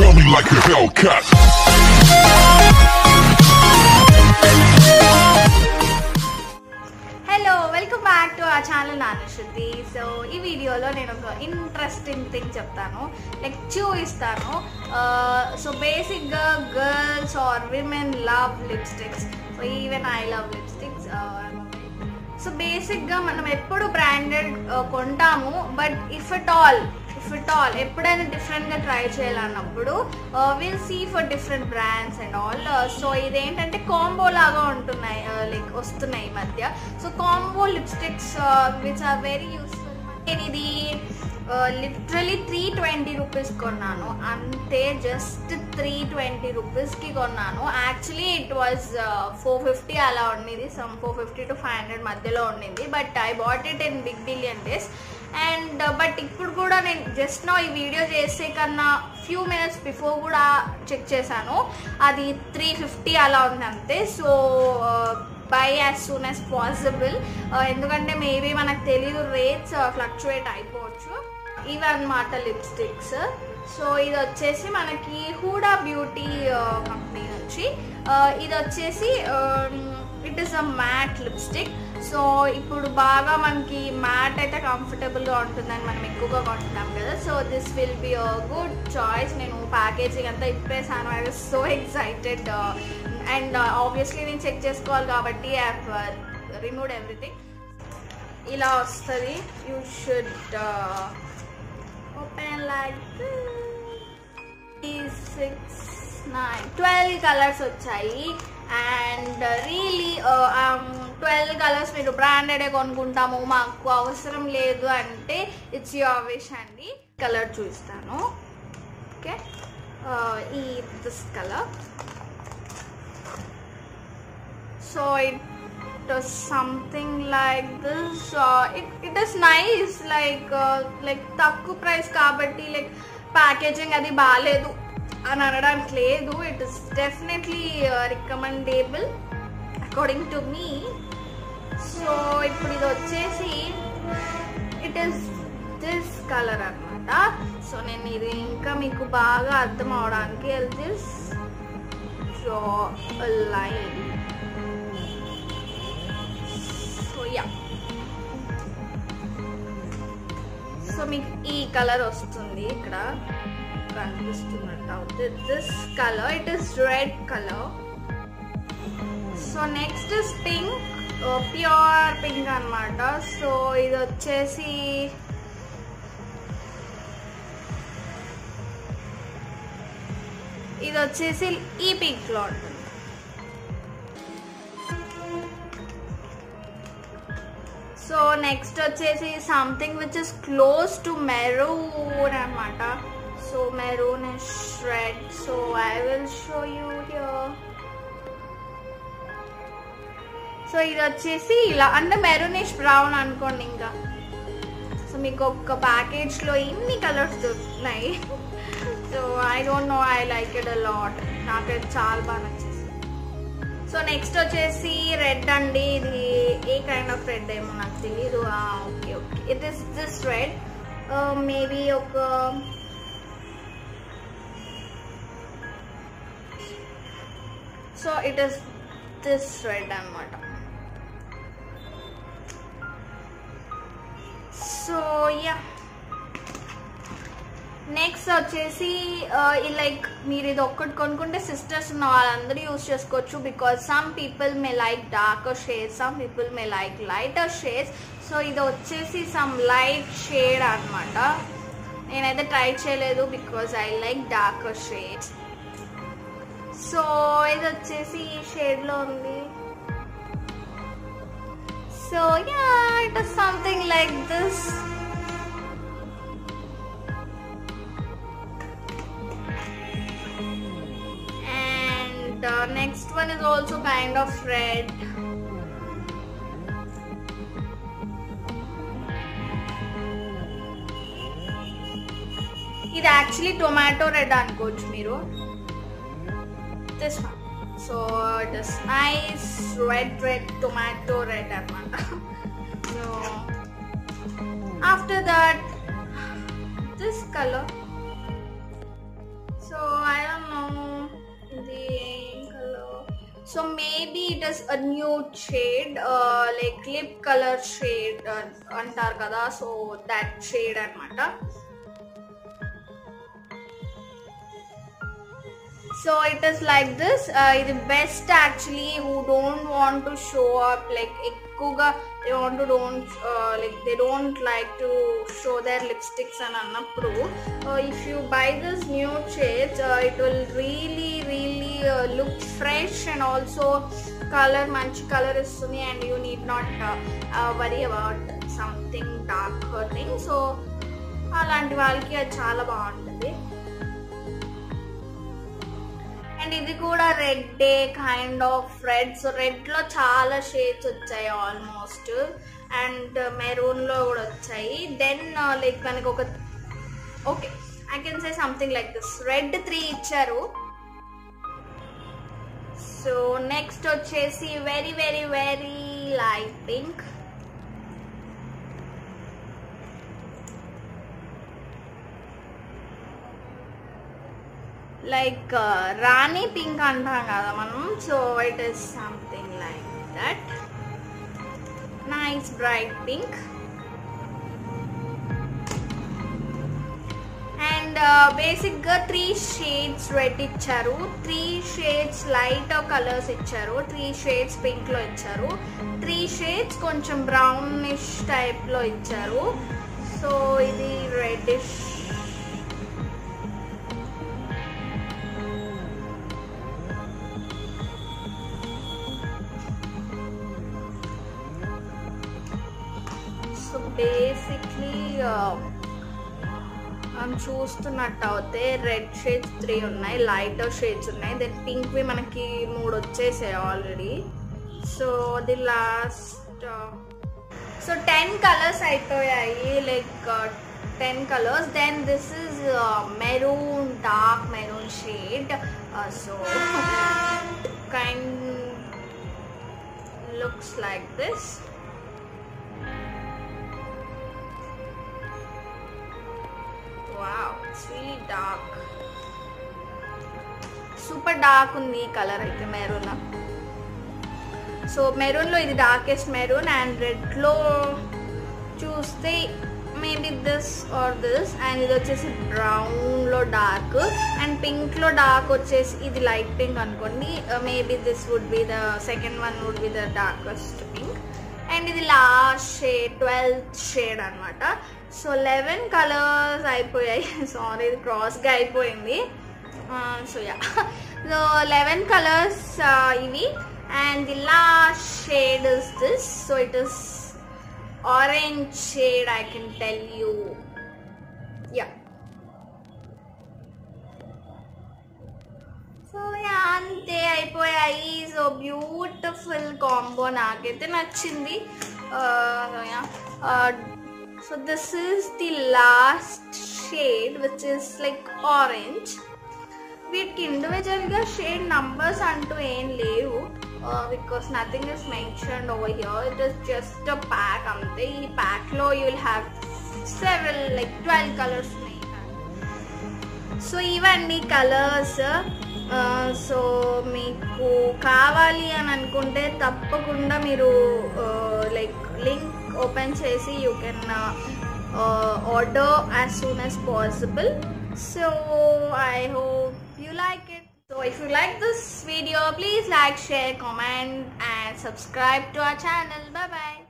Love me like a Hellcat. Hello welcome back to ఆ channel నానశుద్ధి so ఈ వీడియోలో నేను ఒక ఇంట్రెస్టింగ్ థింగ్ చెప్తాను లైక్ చూపిస్తాను సో బేసిక్గా girls or women love lipsticks so even I love lipsticks so బేసిక్గా మనం ఎప్పుడు బ్రాండెడ్ కొంటాము but if at all if it all ఎప్పుడైనా డిఫరెంట్గా ట్రై చేయాలన్నప్పుడు will see for different brands and all so ఇదేంటంటే కాంబో లాగా ఉంటున్నాయి లైక్ వస్తున్నాయి ఈ మధ్య so combo lipsticks which are very useful నేను ఇది లిటరలీ త్రీ ట్వంటీ రూపీస్ కొన్నాను అంతే జస్ట్ త్రీ ట్వంటీ రూపీస్కి కొన్నాను actually it was four fifty అలా ఉండేది some four fifty to five hundred మధ్యలో ఉండింది but I bought it in big billion days and but ఇప్పుడు కూడా నేను జస్ట్ నా ఈ వీడియో చేసే కన్నా ఫ్యూ మినిట్స్ బిఫోర్ కూడా చెక్ చేశాను అది త్రీ ఫిఫ్టీ అలా ఉంది అంతే so buy as soon as possible ఎందుకంటే మేబీ మనకు తెలీదు రేట్స్ ఫ్లక్చువేట్ అయిపోవచ్చు ఇవి అనమాట లిప్స్టిక్స్ సో ఇది వచ్చేసి మనకి హూడా బ్యూటీ కంపెనీ నుంచి ఇది వచ్చేసి it is a matte lipstick so ఇప్పుడు బాగా మనకి మ్యాట్ అయితే కంఫర్టబుల్గా ఉంటుందని మనం ఎక్కువగా కొంటున్నాం కదా so this will be a good choice నేను ప్యాకేజింగ్ అంతా ఇప్పేసాను I was so excited and obviously నేను చెక్ చేసుకోవాలి కాబట్టి ఐ రిమూవ్ ఎవ్రీథింగ్ ఇలా వస్తుంది you should open like six nine twelve colours వచ్చాయి అండ్ రియలీ ట్వెల్వ్ కలర్స్ మీరు బ్రాండెడే కొనుక్కుంటాము మాకు అవసరం లేదు అంటే ఇట్స్ యువర్ విష్ అండి కలర్ చూపిస్తాను ఓకే ఈ this colour so it was something like this uh, it, it is nice like uh, like తక్కువ ప్రైస్ కాబట్టి లైక్ ప్యాకేజింగ్ అది బాగాలేదు అని అనడానికి లేదు it is definitely recommendable according to me so ఇప్పుడు ఇది వచ్చేసి ఇట్ ఈస్ దిస్ కలర్ అనమాట సో నేను ఇది ఇంకా మీకు బాగా అర్థం అవడానికి this draw line so yeah so మీకు ఈ కలర్ వస్తుంది ఇక్కడ కనిపిస్తున్నట్టు అవుతుంది this colour it is red colour so next is pink pure pink అనమాట సో ఇది వచ్చేసి ఇది వచ్చేసి ఈ పింక్లో ఉంటుంది సో నెక్స్ట్ వచ్చేసి something which is close to maroon అనమాట so maroon is red so I will show you here so ఇది వచ్చేసి ఇలా అంటే మెరూనిష్ బ్రౌన్ అనుకోండి ఇంకా సో మీకు ఒక్క ప్యాకేజ్లో ఇన్ని కలర్స్ దొరుకుతున్నాయి so I don't know I like it a lot నాకైతే చాలా బాగా నచ్చింది సో నెక్స్ట్ వచ్చేసి రెడ్ అండి ఇది ఏ కైండ్ ఆఫ్ రెడ్ ఏమో నాకు తెలియదు okay okay it is this red maybe ఒక so it is this red అనమాట సో యా నెక్స్ట్ వచ్చేసి లైక్ మీరు ఇది ఒక్కటి కొనుక్కుంటే సిస్టర్స్ ఉన్న వాళ్ళందరూ యూస్ చేసుకోవచ్చు because some people may like darker shades some people may like lighter shades so ఇది వచ్చేసి సమ్ లైట్ షేడ్ అనమాట నేనైతే ట్రై చేయలేదు because I like darker shades so ఇది వచ్చేసి ఈ షేడ్లో ఉంది so yeah it is something like this and uh, next one is also kind of red ఇది యాక్చువల్లీ టొమాటో రెడ్ అనుకోవచ్చు మీరు this one so it is nice red red tomato red అనమాట so after that this colour so so maybe it is a new shade like lip colour shade అంటారు కదా so that shade అనమాట so it is like this ఇది best actually who don't want to show up like ఎక్కువగా they want to don't like they don't like to show there lipsticks అని అన్నప్పుడు if you buy this new shades it will really really look fresh and also colour మంచి colour ఇస్తుంది and you need not worry about something dark thing so అలాంటి వాళ్ళకి అది చాలా బాగుంటుంది and ఇది కూడా red day kind of red so red లో చాలా షేడ్స్ వచ్చాయి ఆల్మోస్ట్ అండ్ మెరూన్ లో కూడా వచ్చాయి దెన్ లైక్ మనకి ఒక okay I can say something like this red three ఇచ్చారు సో నెక్స్ట్ వచ్చేసి very very very light pink like Rani pink అంటాం కదా మనం so it is something like that nice bright pink and బేసిక్గా త్రీ షేడ్స్ రెడ్ ఇచ్చారు three shades light colours ఇచ్చారు three shades పింక్లో ఇచ్చారు త్రీ షేడ్స్ కొంచెం బ్రౌనిష్ టైప్లో ఇచ్చారు సో ఇది రెడ్డిష్ సో బేసిక్లీ మనం చూస్తున్నట్టు అయితే రెడ్ షేడ్స్ త్రీ ఉన్నాయి లైట్ షేడ్స్ ఉన్నాయి దెన్ పింక్వి మనకి మూడు వచ్చేసాయి already so the last so ten colours అయిపోయాయి like ten colours then this is maroon dark maroon shade so kind looks like this wow it's really dark super dark ఉంది ఈ colour అయితే maroon so మెరూన్లో ఇది darkest maroon and రెడ్లో చూస్తే maybe this or this and ఇది వచ్చేసి బ్రౌన్లో dark and పింక్లో డార్క్ వచ్చేసి ఇది లైట్ పింక్ అనుకోండి maybe this would be the second one would be the darkest pink and ఇది లాస్ట్ షేడ్ ట్వెల్త్ షేడ్ అనమాట సో లెవెన్ కలర్స్ అయిపోయాయి సారీ ఇది క్రాస్గా అయిపోయింది so yeah so eleven colours ఇవి and the last shade is this so it is orange shade I can tell you yeah so yeah అంతే అయిపోయాయి so beautiful combo నాకైతే నచ్చింది so this is the last shade which is like orange వీటికి ఇండివిజువల్గా shade numbers అంటూ ఏం లేవు because nothing is mention over here it is just a pack అంతే ఈ ప్యాక్లో you will have several like twelve colours ఉన్నాయి సో ఇవన్నీ కలర్స్ సో మీకు కావాలి అని అనుకుంటే తప్పకుండా మీరు లైక్ లింక్ ఓపెన్ చేసి you can order as soon as possible so I hope you like it. So if you like this video, please like, share, comment and subscribe to our channel. Bye bye.